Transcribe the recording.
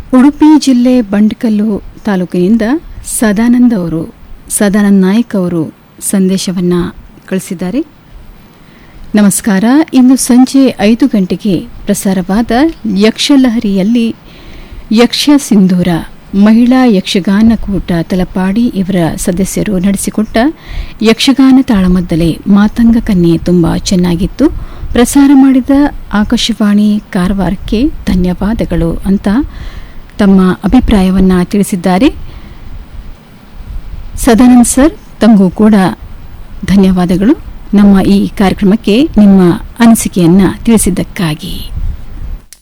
ಉಡುಪಿ ಜಿಲ್ಲೆ ಬಂಡ್ಕಲ್ಲು ತಾಲೂಕಿನಿಂದ ಸದಾನಂದ್ ಅವರು ಸದಾನಂದ್ ನಾಯಕ್ ಅವರು ಸಂದೇಶವನ್ನು ಕಳಿಸಿದ್ದಾರೆ ನಮಸ್ಕಾರ ಇಂದು ಸಂಜೆ ಐದು ಗಂಟೆಗೆ ಪ್ರಸಾರವಾದ ಯಕ್ಷಲಹರಿಯಲ್ಲಿ ಯಕ್ಷ ಸಿಂಧೂರ ಮಹಿಳಾ ಯಕ್ಷಗಾನ ಕೂಟ ತಲಪಾಡಿ ಇವರ ಸದಸ್ಯರು ನಡೆಸಿಕೊಟ್ಟ ಯಕ್ಷಗಾನ ತಾಳಮದ್ದಲೆ ಮಾತಂಗ ಕನ್ಯೆ ತುಂಬಾ ಚೆನ್ನಾಗಿತ್ತು ಪ್ರಸಾರ ಮಾಡಿದ ಆಕಾಶವಾಣಿ ಕಾರವಾರಕ್ಕೆ ಧನ್ಯವಾದಗಳು ಅಂತ ತಮ್ಮ ಅಭಿಪ್ರಾಯವನ್ನ ತಿಳಿಸಿದ್ದಾರೆ ಸದಾನಂದ್ ಸರ್ ತಮಗೂ ಕೂಡ ಧನ್ಯವಾದಗಳು ನಮ್ಮ ಈ ಕಾರ್ಯಕ್ರಮಕ್ಕೆ ನಿಮ್ಮ ಅನಿಸಿಕೆಯನ್ನ ತಿಳಿಸಿದ್ದಕ್ಕಾಗಿ